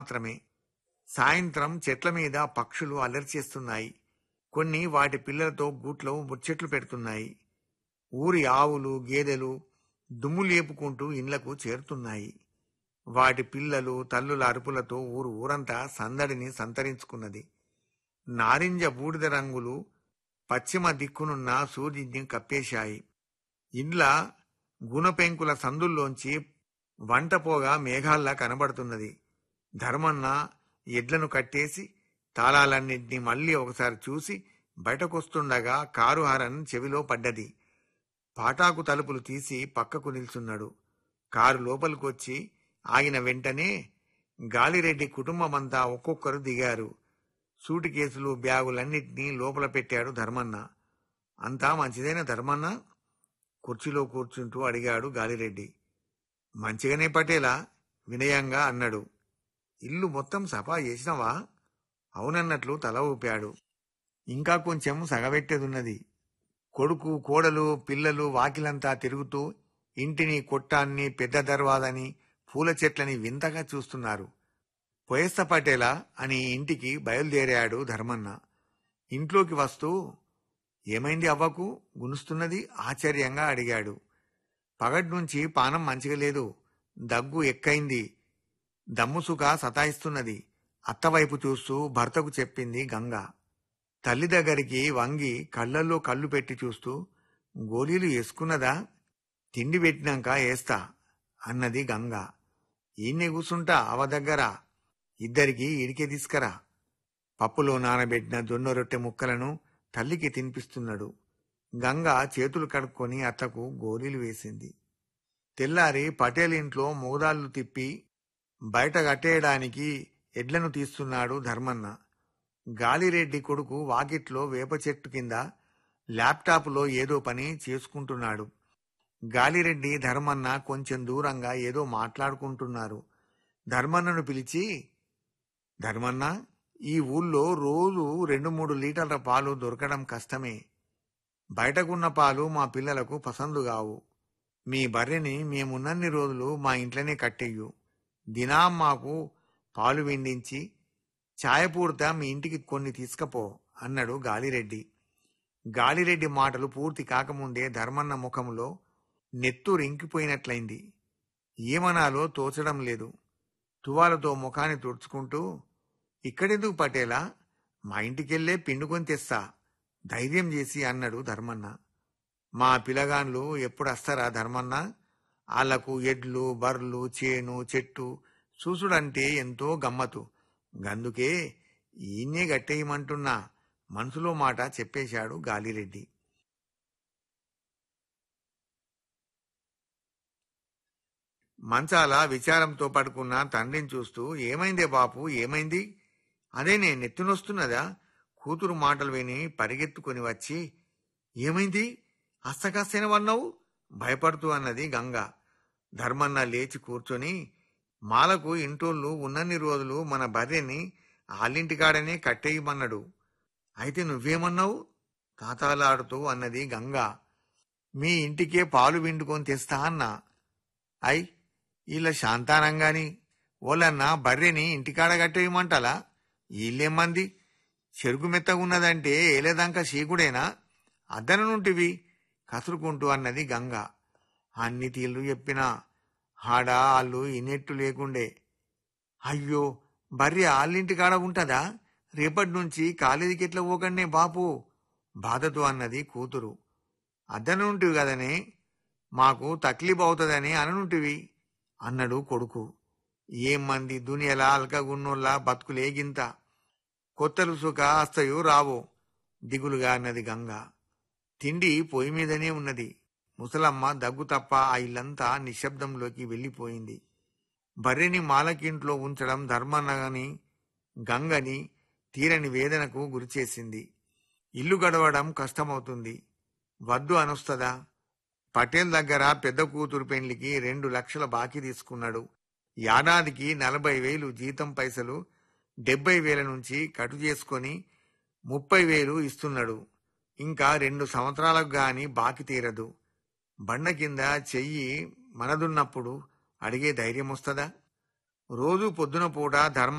మాత్రమే సాయంత్రం చెట్ల మీద పక్షులు అల్లరి చేస్తున్నాయి కొన్ని వాటి పిల్లలతో గూట్లో ముచ్చట్లు పెడుతున్నాయి ఊరి ఆవులు గేదెలు దుమ్ము లేపుకుంటూ ఇండ్లకు చేరుతున్నాయి వాటి పిల్లలు తల్లుల అరుపులతో ఊరు ఊరంతా సందడిని సంతరించుకున్నది నారింజ బూడిద రంగులు పశ్చిమ దిక్కునున్న సూర్యుడిని కప్పేశాయి ఇండ్ల గుణపెంకుల సందుల్లోంచి వంటపోగా మేఘాల్లా కనబడుతున్నది ధర్మన్న ఎడ్లను కట్టేసి తాళాలన్నింటినీ మళ్ళీ ఒకసారి చూసి బయటకొస్తుండగా కారు హారన్ చెవిలో పడ్డది పాటాకు తలుపులు తీసి పక్కకు నిల్చున్నాడు కారు లోపలికొచ్చి ఆగిన వెంటనే గాలిరెడ్డి కుటుంబమంతా ఒక్కొక్కరు దిగారు సూటి కేసులు బ్యాగులన్నింటినీ లోపల పెట్టాడు ధర్మన్న అంతా మంచిదైన ధర్మన్న కుర్చీలో కూర్చుంటూ అడిగాడు గాలిరెడ్డి మంచిగానే పటేలా వినయంగా అన్నాడు ఇల్లు మొత్తం సఫా చేసినవా అవునన్నట్లు తల ఊపాడు ఇంకా కొంచెం సగబెట్టేదున్నది కొడుకు కోడలు పిల్లలు వాకిలంతా తిరుగుతూ ఇంటిని కొట్టాన్ని పెద్ద దర్వాదని పూల చెట్లని వింతగా చూస్తున్నారు పొయస్త పటేలా అని ఇంటికి బయలుదేరాడు ధర్మన్న ఇంట్లోకి వస్తూ ఏమైంది అవ్వకు గునుస్తున్నది ఆశ్చర్యంగా అడిగాడు పగడ్నుంచి పానం మంచిగా లేదు దగ్గు ఎక్కైంది దమ్ముసుక సతాయిస్తున్నది అత్తవైపు చూస్తూ భర్తకు చెప్పింది గంగ తల్లి దగ్గరికి వంగి కళ్ళల్లో కళ్ళు పెట్టి చూస్తూ గోళీలు వేసుకున్నదా తిండి పెట్టినాక వేస్తా అన్నది గంగ ఈయన్ని కూసుంటా అవ దగ్గర ఇద్దరికి ఇడికే తీసుకరా పప్పులో నానబెట్టిన జొన్న రొట్టె ముక్కలను తల్లికి తినిపిస్తున్నాడు గంగ చేతులు కడుక్కొని అత్తకు గోళీలు వేసింది తెల్లారి పటేల్ ఇంట్లో మోదాళ్ళు తిప్పి బయట కట్టేయడానికి ఎడ్లను తీస్తున్నాడు ధర్మన్న గాలిరెడ్డి కొడుకు వాకిట్లో వేప చెట్టు కింద ల్యాప్టాప్లో ఏదో పని చేసుకుంటున్నాడు గాలిరెడ్డి ధర్మన్న కొంచెం దూరంగా ఏదో మాట్లాడుకుంటున్నారు ధర్మన్నను పిలిచి ధర్మన్న ఈ ఊళ్ళో రోజు రెండు మూడు లీటర్ల పాలు దొరకడం కష్టమే బయటకున్న పాలు మా పిల్లలకు పసందు కావు మీ బర్రెని మేమున్నన్ని రోజులు మా ఇంట్లోనే కట్టెయ్యు దినాం మాకు పాలు వెండించి ఛాయపూర్త మీ ఇంటికి కొన్ని తీసుకపో అన్నాడు గాలిరెడ్డి గాలిరెడ్డి మాటలు పూర్తి కాకముందే ధర్మన్న ముఖంలో నెత్తు రింకిపోయినట్లయింది ఏమనాలో తోచడం లేదు తువాలతో ముఖాన్ని తుడుచుకుంటూ ఇక్కడెందుకు పటేలా మా ఇంటికెళ్లే పిండుకొని తెస్తా ధైర్యం చేసి అన్నాడు ధర్మన్న మా పిలగాన్లు ఎప్పుడు వస్తారా ధర్మన్న ఆళ్లకు ఎడ్లు బర్లు చేను చెట్టు చూసుడంటే ఎంతో గమ్మతు గందుకే ఈయన్నే గట్టేయమంటున్నా మనసులో మాట చెప్పేశాడు గాలిరెడ్డి మంచాల విచారంతో పడుకున్న తండ్రిని చూస్తూ ఏమైందే బాపు ఏమైంది అదే నేను నెత్తినొస్తున్నదా కూతురు మాటలు విని పరిగెత్తుకుని వచ్చి ఏమైంది అస్తకస్తేనవన్నావు భయపడుతూ అన్నది గంగ ధర్మన్న లేచి కూర్చొని మాలకు ఇంటోళ్ళు ఉన్నన్ని రోజులు మన భార్యని ఆళ్ళింటికాడనే కట్టేయమన్నాడు అయితే నువ్వేమన్నావు తాతాలాడుతూ అన్నది గంగ మీ ఇంటికే పాలు విండుకొని తెస్తా అన్నా అయ్ ఇలా శాంతానంగాని ఓలన్న బర్రెని ఇంటికాడ కట్టేయమంటాలా ఈళ్ళేమంది చెరుకు మెత్తగున్నదంటే ఏలేదాక శీకుడేనా అద్దన నుంటివి కసురుకుంటూ అన్నది గంగ అన్ని తీర్లు చెప్పినా ఆడ ఆళ్ళు ఇనెట్టు లేకుండే అయ్యో బర్రె ఆళ్ళింటికాడ ఉంటదా రేపటి నుంచి కాలేజీకి ఎట్లా పోకండే బాపు బాధతో అన్నది కూతురు అద్దనుంటివి కదనే మాకు తక్లీఫ్ అవుతుందని అననుంటివి అన్నాడు కొడుకు ఏం మంది దునియలా అల్కగున్నోళ్ళ బతుకులేగింత కొత్తలు సుఖ అస్తయు రావో దిగులుగా అన్నది గంగ తిండి పొయ్యి మీదనే ఉన్నది ముసలమ్మ దగ్గు తప్ప ఆ ఇల్లంతా నిశ్శబ్దంలోకి వెళ్ళిపోయింది బర్రెని మాలకింట్లో ఉంచడం ధర్మన్నగని గంగని తీరని వేదనకు గురిచేసింది ఇల్లు గడవడం కష్టమవుతుంది వద్దు అనొస్తదా పటేల్ దగ్గర పెద్ద కూతురు పెండ్లికి రెండు లక్షల బాకీ తీసుకున్నాడు ఏడాదికి నలభై వేలు జీతం పైసలు డెబ్బై వేల నుంచి కటు చేసుకొని ముప్పై వేలు ఇస్తున్నాడు ఇంకా రెండు సంవత్సరాలకు గాని బాకి తీరదు బండ కింద చెయ్యి మనదున్నప్పుడు అడిగే ధైర్యం వస్తుందా రోజు పొద్దున పూట ధర్మ